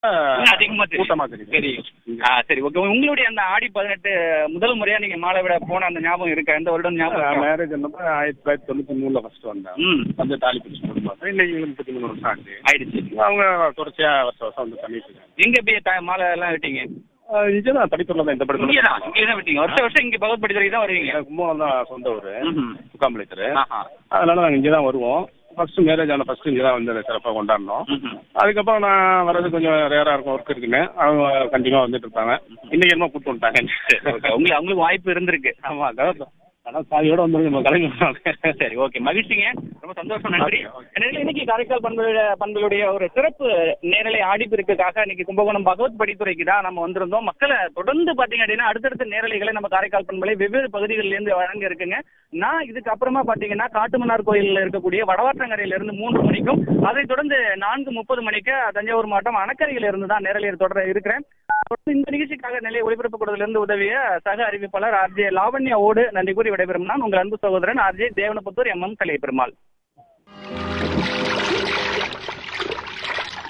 இன்னும் அதிகமா தெரியும். கூட்டமா தெரியும் தெரியும் ஆ சரி ஓகே உங்களுடைய அந்த ஆடி பதினெட்டு முதல் முறையா நீங்க மாலை விட போன அந்த ஞாபகம் இருக்கா எந்த வருடம் ஞாபகம் இருக்கா? மேரேஜ் என்னப்போ ஆயிரத்தி தொள்ளாயிரத்தி தொண்ணூத்தி மூணுல ஃபர்ஸ்ட் வந்தேன் ம் வந்து தாலி பிடிச்சி கொடுப்பாங்க இன்னைக்கு முப்பத்தி மூணு வருஷம் ஆச்சு ஆயிடுச்சு அவங்க தொடர்ச்சியா வருஷம் வருஷம் வந்து பண்ணிட்டு இருக்காங்க எங்க போய் த- மாலை எல்லாம் விட்டீங்க இங்கே தான் தடிப்பூர்ல தான் இந்த படத்துல இங்கே தான் இங்கே தான் விட்டீங்க வருஷம் வருஷம் இங்க பகவத் படித்துறைக்கு தான் வருவீங்க எனக்கு கும்பகோணம் தான் சொந்த ஊர் ம்ஹும். முக்காம்பளைத்தரு ஆஹா அதனால நாங்கள் இங்கே தான் வருவோம் ஃபர்ஸ்ட் மேரேஜ் ஆன ஃபர்ஸ்ட் இங்கே தான் வந்து சிறப்பாக கொண்டாடினோம் ம்ஹும். அதுக்கப்புறம் நான் வர்றது கொஞ்சம் ரேராக இருக்கும் ஒர்க் இருக்குன்னு அவங்க கண்டிப்பாக வந்துட்டு இருப்பாங்க இன்னைக்கு என்னமோ கூப்பிட்டு வந்துட்டாங்க ஓகே உங்களுக்கு அவங்களுக்கு வாய்ப்பு இருந்திருக்கு ஆமாம் அதான் ஆனால் சாதியோட வந்துருங்க நம்ம கலைஞர் சரி ஓகே மகிழ்ச்சிங்க ரொம்ப சந்தோஷம் நன்றி Okay, okay. எனவே இன்னைக்கு காரைக்கால் பண்புடைய பண்புகளுடைய ஒரு சிறப்பு நேரலை ஆடிப்பிற்காக இன்னைக்கு கும்பகோணம் பகவத் படித்துறைக்கு தான் நம்ம வந்திருந்தோம் மக்களை தொடர்ந்து பாத்தீங்க அப்படின்னா அடுத்தடுத்த நேரலைகளை நம்ம காரைக்கால் பண்பலை வெவ்வேறு பகுதிகளில இருந்து வழங்க இருக்குங்க நான் இதுக்கு அப்புறமா பாத்தீங்கன்னா காட்டுமன்னார் கோயில்ல இருக்கக்கூடிய வடவாற்றங்கரையில இருந்து மூன்று மணிக்கும் அதைத் தொடர்ந்து நான்கு முப்பது மணிக்கு தஞ்சாவூர் மாவட்டம் அணக்கரையில இருந்து தான் நேரலையில் தொடர இருக்கிறேன் தொடர்ந்து இந்த நிகழ்ச்சிக்காக நிலை ஒளிபரப்பு கூடத்திலிருந்து உதவிய சக அறிவிப்பாளர் ஆர்ஜே லாவண்யாவோடு நன்றி கூறி விடைபெறும் நான் உங்கள் அன்பு சகோதரன் RJ Devanaputhur M M Kalai Perumal